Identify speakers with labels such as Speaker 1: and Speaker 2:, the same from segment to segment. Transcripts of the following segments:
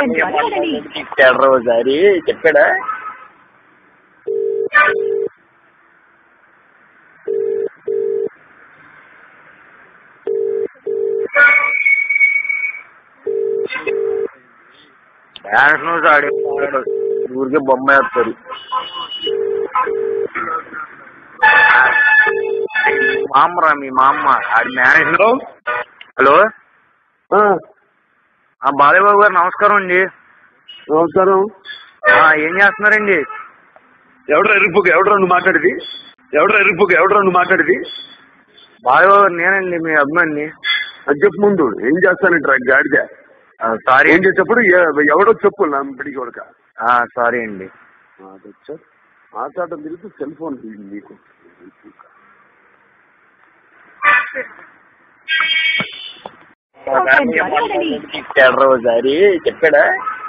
Speaker 1: ఇచ్చాడు ఒకసారి చెప్పాడా డాన్స్ నువ్వు ఆడి ఊరికే బొమ్మ వేస్తారు మామరా మీ మా అమ్మ ఆడి మేనేజర్ హలో ఆ బాలయ్య బాబు గారు నమస్కారం అండి
Speaker 2: నమస్కారం
Speaker 1: ఆ, ఏం చేస్తున్నారండి
Speaker 2: ఎవడ్రా ఎరుపుకు ఎవడ్రా నువ్వు మాట్లాడేది ఎవడ్రా ఎరుపుకు ఎవడ్రా నువ్వు మాట్లాడేది
Speaker 1: బాలయ్య బాబు గారు నేనండి మీ అభిమాని
Speaker 2: అది చెప్పు ముందు ఏం చేస్తానంటారా గాడిద
Speaker 1: సారీ
Speaker 2: ఏం చేసేప్పుడు ఎ- ఎవడో చెప్పు నా పిడికి కొడక
Speaker 1: సారీ అండి
Speaker 2: మాట్లాడడం తెలిసి సెల్ ఫోన్ తీయండి మీకు
Speaker 1: ఇచ్చాడు ఒకసారి చెప్పాడా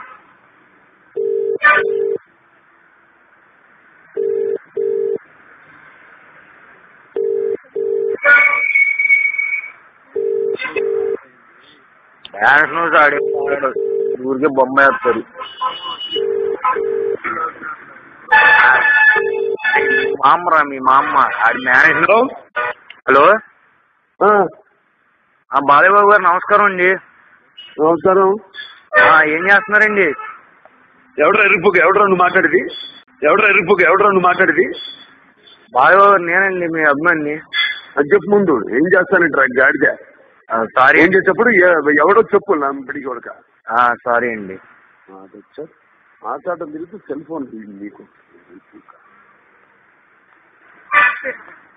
Speaker 1: డాన్స్ నువ్వు ఆడి ఊరికే బొమ్మ వేస్తారు మామరా మీ మా అమ్మ ఆడి మేనేజర్ హలో ఆ బాలయ్య బాబు గారు నమస్కారం అండి
Speaker 2: నమస్కారం
Speaker 1: ఆ, ఏం చేస్తున్నారండి
Speaker 2: ఎవడ్రా ఎరుపుకు ఎవడ్రా నువ్వు మాట్లాడేది ఎవడ్రా ఎరుపుకు ఎవడ్రా నువ్వు మాట్లాడేది
Speaker 1: బాలయ్య బాబు గారు నేనండి మీ అభిమాని
Speaker 2: అది చెప్పు ముందు ఏం చేస్తానంటారా గాడిద
Speaker 1: సారీ
Speaker 2: ఏం చేసేప్పుడు ఎ- ఎవడో చెప్పు నా పిడికి కొడక
Speaker 1: సారీ అండి
Speaker 2: మాట్లాడడం తెలిసి సెల్ ఫోన్ తీయండి మీకు